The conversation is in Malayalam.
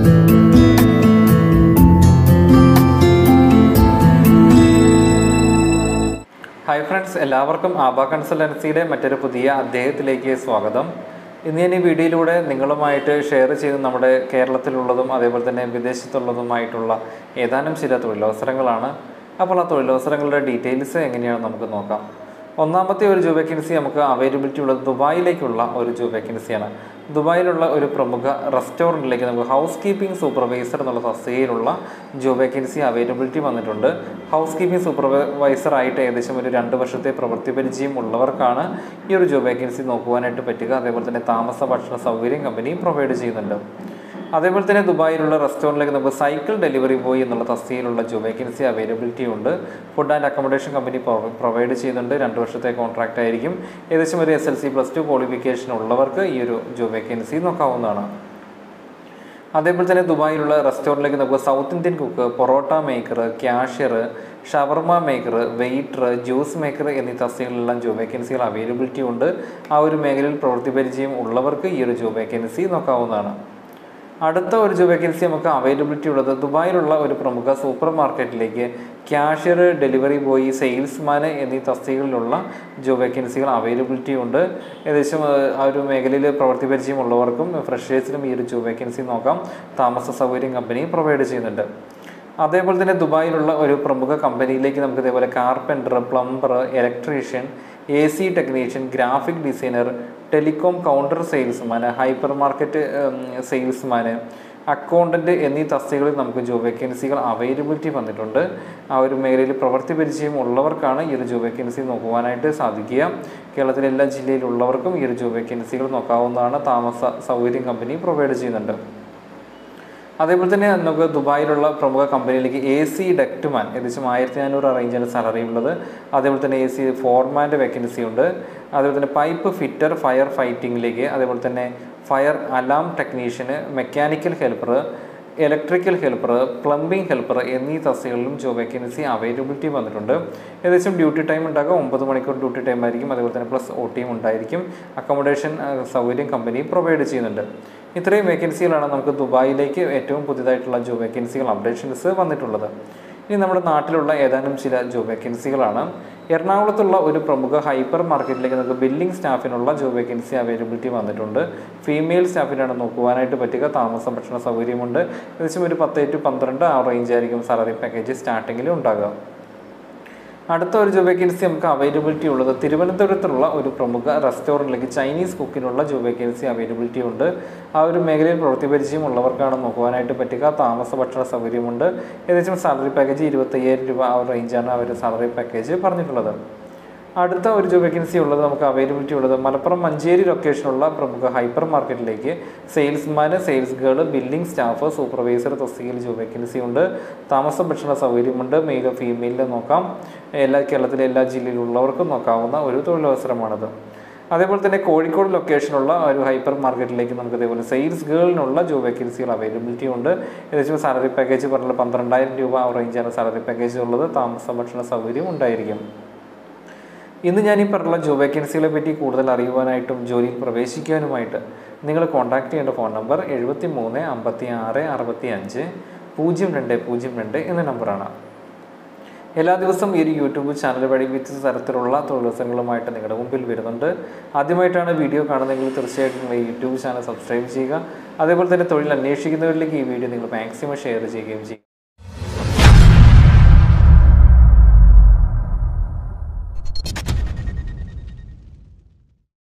ഹായ് ഫ്രണ്ട്സ് എല്ലാവർക്കും ആബ കൺസൾട്ടൻസിയുടെ മറ്റൊരു പുതിയ അധ്യായത്തിലേക്ക് സ്വാഗതം ഇന്ന് ഞാൻ ഈ വീഡിയോയിലൂടെ നിങ്ങളുമായിട്ട് ഷെയർ ചെയ്ത് നമ്മുടെ കേരളത്തിലുള്ളതും അതേപോലെ തന്നെ വിദേശത്തുള്ളതുമായിട്ടുള്ള ഏതാനും ചില തൊഴിലവസരങ്ങളാണ് അപ്പോൾ ആ തൊഴിലവസരങ്ങളുടെ ഡീറ്റെയിൽസ് എങ്ങനെയാണെന്ന് നമുക്ക് നോക്കാം ഒന്നാമത്തെ ഒരു ജോബ് വേക്കൻസി നമുക്ക് അവൈലബിലിറ്റി ഉള്ളത് ദുബായിലേക്കുള്ള ഒരു ജോബ് വേക്കൻസിയാണ് ദുബായിലുള്ള ഒരു പ്രമുഖ റെസ്റ്റോറൻറ്റിലേക്ക് നമുക്ക് ഹൗസ് കീപ്പിംഗ് സൂപ്പർവൈസർ എന്നുള്ള തസ്തികയിലുള്ള ജോബ് വേക്കൻസി അവൈലബിലിറ്റി വന്നിട്ടുണ്ട് ഹൗസ് കീപ്പിംഗ് സൂപ്പർവൈസർ ആയിട്ട് ഏകദേശം ഒരു രണ്ട് വർഷത്തെ പ്രവൃത്തി പരിചയം ഉള്ളവർക്കാണ് ഈ ഒരു ജോബ് വേക്കൻസി നോക്കുവാനായിട്ട് പറ്റുക അതേപോലെ തന്നെ താമസ ഭക്ഷണ സൗകര്യം കമ്പനി പ്രൊവൈഡ് ചെയ്യുന്നുണ്ട് അതേപോലെ തന്നെ ദുബായിലുള്ള റെസ്റ്റോറൻറ്റിലേക്ക് നമുക്ക് സൈക്കിൾ ഡെലിവറി ബോയ് എന്നുള്ള തസ്തികയിലുള്ള ജോബ് വേക്കൻസി അവൈലബിലിറ്റി ഉണ്ട് food and accommodation company provide ചെയ്യുന്നുണ്ട് രണ്ട് വർഷത്തെ കോൺട്രാക്റ്റ് ആയിരിക്കും ഏകദേശം ഒരു S L C plus two qualification ഉള്ളവർക്ക് ഈ ഒരു ജോബ് വേക്കൻസി നോക്കാവുന്നതാണ് അതേപോലെ തന്നെ ദുബായിലുള്ള റെസ്റ്റോറൻറ്റിലേക്ക് നമുക്ക് south Indian cook parotta maker cashier shawarma maker waiter juice maker എന്നീ തസ്തികളിലെല്ലാം ജോബ് വേക്കൻസികൾ അവൈലബിലിറ്റി ഉണ്ട് ആ ഒരു മേഖലയിൽ പ്രവൃത്തി പരിചയം ഉള്ളവർക്ക് ഈ ഒരു ജോബ് വേക്കൻസി നോക്കാവുന്നതാണ് അടുത്ത ഒരു ജോബ് വേക്കൻസി നമുക്ക് അവൈലബിലിറ്റി ഉള്ളത് ദുബായിലുള്ള ഒരു പ്രമുഖ സൂപ്പർ മാർക്കറ്റിലേക്ക് ക്യാഷ്യർ ഡെലിവറി ബോയ് സെയിൽസ്മാൻ എന്നീ തസ്തികകളിലുള്ള ജോബ് വേക്കൻസികൾ അവൈലബിലിറ്റി ഉണ്ട് ഏകദേശം ആ, ആ ഒരു മേഖലയിൽ പ്രവൃത്തി പരിചയമുള്ളവർക്കും ഫ്രഷേഴ്സിനും ഈ ഒരു ജോബ് വേക്കൻസി നോക്കാം താമസ സൗകര്യം കമ്പനി പ്രൊവൈഡ് ചെയ്യുന്നുണ്ട് അതേപോലെ തന്നെ ദുബായിലുള്ള ഒരു പ്രമുഖ കമ്പനിയിലേക്ക് നമുക്ക് ഇതേപോലെ carpenter plumber electrician A C technician graphic designer telecom counter salesman hypermarket salesman accountant എന്നീ തസ്തികകളിൽ നമുക്ക് ജോബ് വേക്കൻസികൾ അവൈലബിലിറ്റി വന്നിട്ടുണ്ട് ആ ഒരു മേഖലയിൽ പ്രവൃത്തി പരിചയം ഉള്ളവർക്കാണ് ഈ ഒരു ജോബ് വേക്കൻസി നോക്കുവാനായിട്ട് സാധിക്കുക കേരളത്തിലെ എല്ലാ ജില്ലയിലുള്ളവർക്കും ഈ ഒരു ജോബ് വേക്കൻസികൾ നോക്കാവുന്നതാണ് താമസ സൗകര്യം കമ്പനി പ്രൊവൈഡ് ചെയ്യുന്നുണ്ട് അതേപോലെ തന്നെ നമുക്ക് ദുബായിലുള്ള പ്രമുഖ കമ്പനിയിലേക്ക് എ സി ഡക്ട്മാൻ ഏകദേശം ആയിരത്തി നാനൂറ് റേഞ്ചാണ് സാലറി ഉള്ളത് അതേപോലെ തന്നെ എ സി ഫോർമാൻ്റെ വേക്കൻസി ഉണ്ട് അതേപോലെ തന്നെ പൈപ്പ് ഫിറ്റർ ഫയർ ഫൈറ്റിങ്ങിലേക്ക് അതേപോലെ തന്നെ ഫയർ അലാം ടെക്നീഷ്യന് mechanical helper electrical helper plumbing helper എന്നീ തസ്തികളിലും ജോബ് വേക്കൻസി അവൈലബിലിറ്റി വന്നിട്ടുണ്ട് ഏകദേശം ഡ്യൂട്ടി ടൈം ഉണ്ടാകും ഒമ്പത് മണിക്കൂർ ഡ്യൂട്ടി ടൈം ആയിരിക്കും അതേപോലെ തന്നെ പ്ലസ് ഒ ടിയും ഉണ്ടായിരിക്കും അക്കോമഡേഷൻ സൗകര്യം കമ്പനി പ്രൊവൈഡ് ചെയ്യുന്നുണ്ട് ഇത്രയും വേക്കൻസികളാണ് നമുക്ക് ദുബായിലേക്ക് ഏറ്റവും പുതിയതായിട്ടുള്ള ജോബ് വേക്കൻസികൾ അപ്ഡേഷൻസ് വന്നിട്ടുള്ളത് ഇനി നമ്മുടെ നാട്ടിലുള്ള ഏതാനും ചില ജോബ് വേക്കൻസികളാണ് എറണാകുളത്തുള്ള ഒരു പ്രമുഖ ഹൈപ്പർ മാർക്കറ്റിലേക്ക് നമുക്ക് ബില്ലിംഗ് സ്റ്റാഫിനുള്ള ജോബ് വേക്കൻസി അവൈലബിലിറ്റി വന്നിട്ടുണ്ട് ഫീമെയിൽ സ്റ്റാഫിനാണ് നോക്കുവാനായിട്ട് പറ്റുക താമസ ഭക്ഷണ സൗകര്യമുണ്ട് ഏകദേശം ഒരു പത്ത് ടു പന്ത്രണ്ട് ആ റേഞ്ച് ആയിരിക്കും സാലറി പാക്കേജ് സ്റ്റാർട്ടിങ്ങിൽ ഉണ്ടാകുക അടുത്ത ഒരു ജോബ് വേക്കൻസി നമുക്ക് അവൈലബിലിറ്റി ഉള്ളത് തിരുവനന്തപുരത്തുള്ള ഒരു പ്രമുഖ റെസ്റ്റോറൻറ്റിലേക്ക് ചൈനീസ് കുക്കിനുള്ള ജോബ് വേക്കൻസി അവൈലബിലിറ്റി ഉണ്ട് ആ ഒരു മേഖലയിൽ പ്രവൃത്തി പരിചയം ഉള്ളവർക്കാണ് നോക്കുവാനായിട്ട് പറ്റുക താമസ ഭക്ഷണ സൗകര്യമുണ്ട് ഏകദേശം സാലറി പാക്കേജ് ഇരുപത്തയ്യായിരം രൂപ ആ ഒരു റേഞ്ചാണ് അവർ സാലറി പാക്കേജ് പറഞ്ഞിട്ടുള്ളത് അടുത്ത ഒരു ജോബ് വേക്കൻസി ഉള്ളത് നമുക്ക് അവൈലബിലിറ്റി ഉള്ളത് മലപ്പുറം മഞ്ചേരി ലൊക്കേഷനുള്ള പ്രമുഖ ഹൈപ്പർ മാർക്കറ്റിലേക്ക് salesman sales girl billing staff supervisor തസ്തികയിൽ ജോബ് വേക്കൻസി ഉണ്ട് താമസ ഭക്ഷണ സൗകര്യമുണ്ട് മെയിലോ ഫീമെയിലോ നോക്കാം എല്ലാ കേരളത്തിലെ എല്ലാ ജില്ലയിലുള്ളവർക്കും നോക്കാവുന്ന ഒരു തൊഴിലവസരമാണിത് അതേപോലെ തന്നെ കോഴിക്കോട് ലൊക്കേഷനുള്ള ഒരു ഹൈപ്പർ മാർക്കറ്റിലേക്ക് നമുക്ക് ഇതേപോലെ സെയിൽസ് ഗേളിനുള്ള ജോബ് വേക്കൻസികൾ അവൈലബിലിറ്റി ഉണ്ട് ഏകദേശം സാലറി പാക്കേജ് പറഞ്ഞാൽ പന്ത്രണ്ടായിരം രൂപ ആ റേഞ്ചാണ് സാലറി പാക്കേജ് ഉള്ളത് താമസ ഭക്ഷണ സൗകര്യം ഉണ്ടായിരിക്കും ഇന്ന് ഞാൻ ഈ പറഞ്ഞുള്ള ജോബ് വേക്കൻസികളെ പറ്റി കൂടുതൽ അറിയുവാനായിട്ടും ജോലിയിൽ പ്രവേശിക്കാനുമായിട്ട് നിങ്ങൾ കോൺടാക്ട് ചെയ്യേണ്ട ഫോൺ നമ്പർ എഴുപത്തി മൂന്ന് അമ്പത്തി ആറ് അറുപത്തി അഞ്ച് പൂജ്യം രണ്ട് പൂജ്യം രണ്ട് എന്ന നമ്പറാണ് എല്ലാ ദിവസവും ഈ ഒരു യൂട്യൂബ് ചാനൽ വഴി വിവിധ തരത്തിലുള്ള തൊഴിലവസരങ്ങളുമായിട്ട് നിങ്ങളുടെ മുമ്പിൽ വരുന്നുണ്ട് ആദ്യമായിട്ടാണ് വീഡിയോ കാണുന്നതെങ്കിൽ തീർച്ചയായിട്ടും നിങ്ങൾ ഈ യൂട്യൂബ് ചാനൽ സബ്സ്ക്രൈബ് ചെയ്യുക അതേപോലെ തന്നെ തൊഴിൽ അന്വേഷിക്കുന്നവരിലേക്ക് ഈ വീഡിയോ നിങ്ങൾ മാക്സിമം ഷെയർ ചെയ്യുകയും ചെയ്യുക